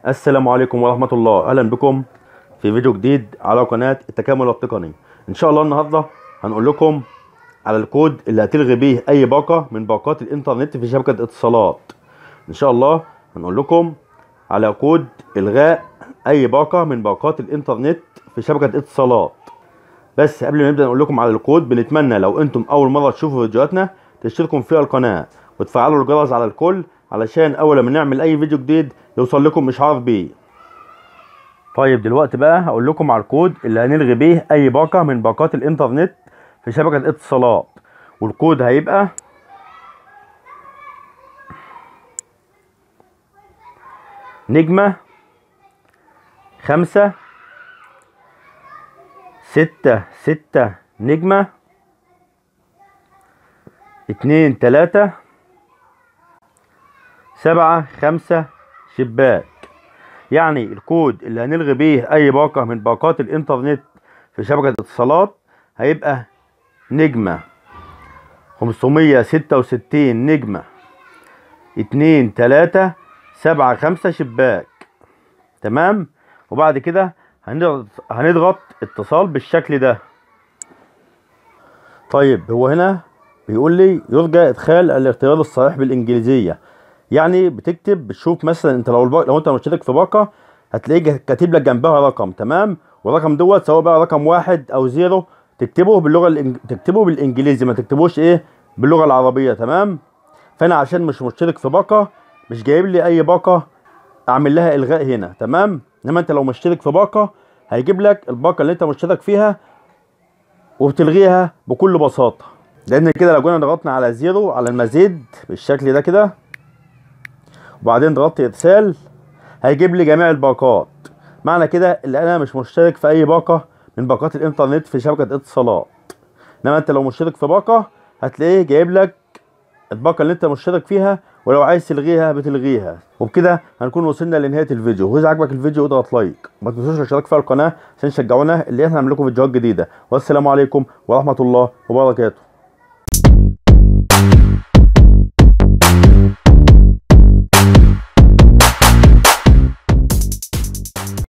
السلام عليكم ورحمة الله أهلا بكم في فيديو جديد على قناة التكامل التقني إن شاء الله النهاردة هنقول لكم على الكود اللي هتلغي بيه أي باقة من باقات الإنترنت في شبكة اتصالات إن شاء الله هنقول لكم على كود إلغاء أي باقة من باقات الإنترنت في شبكة اتصالات بس قبل ما نبدأ نقول لكم على الكود بنتمنى لو أنتم أول مرة تشوفوا فيديوهاتنا تشتركوا في القناة وتفعلوا الجرس على الكل علشان اول ما نعمل اي فيديو جديد يوصل لكم اشعار بيه طيب دلوقتي بقى هقول لكم على الكود اللي هنلغي بيه اي باقة من باقات الانترنت في شبكة اتصالات والكود هيبقى نجمة خمسة ستة ستة نجمة اتنين تلاتة سبعة خمسة شباك يعني الكود اللي هنلغي بيه أي باقة من باقات الإنترنت في شبكة اتصالات هيبقى نجمة خمسمية ستة وستين نجمة اتنين تلاتة سبعة خمسة شباك تمام وبعد كده هنضغط هنضغط اتصال بالشكل ده طيب هو هنا بيقول لي يرجى ادخال الاختيار الصحيح بالانجليزيه يعني بتكتب بتشوف مثلا انت لو الباقة لو انت مشترك في باقه هتلاقيه كاتب لك جنبها رقم تمام والرقم دوت سواء بقى رقم واحد او زيرو تكتبه باللغه الإنج... تكتبه بالانجليزي ما تكتبوش ايه باللغه العربيه تمام فانا عشان مش مشترك في باقه مش جايب لي اي باقه اعمل لها الغاء هنا تمام انما انت لو مشترك في باقه هيجيب لك الباقه اللي انت مشترك فيها وبتلغيها بكل بساطه لان كده لو جينا ضغطنا على زيرو على المزيد بالشكل ده كده وبعدين ضغطت ارسال هيجيب لي جميع الباقات معنى كده ان انا مش مشترك في اي باقه من باقات الانترنت في شبكه اتصالات انما انت لو مشترك في باقه هتلاقيه جايب لك الباقه اللي انت مشترك فيها ولو عايز تلغيها بتلغيها وبكده هنكون وصلنا لنهايه الفيديو واذا عجبك الفيديو اضغط لايك ما تنسوش الاشتراك في القناه عشان تشجعونا اللي احنا نعمل لكم فيديوهات جديده والسلام عليكم ورحمه الله وبركاته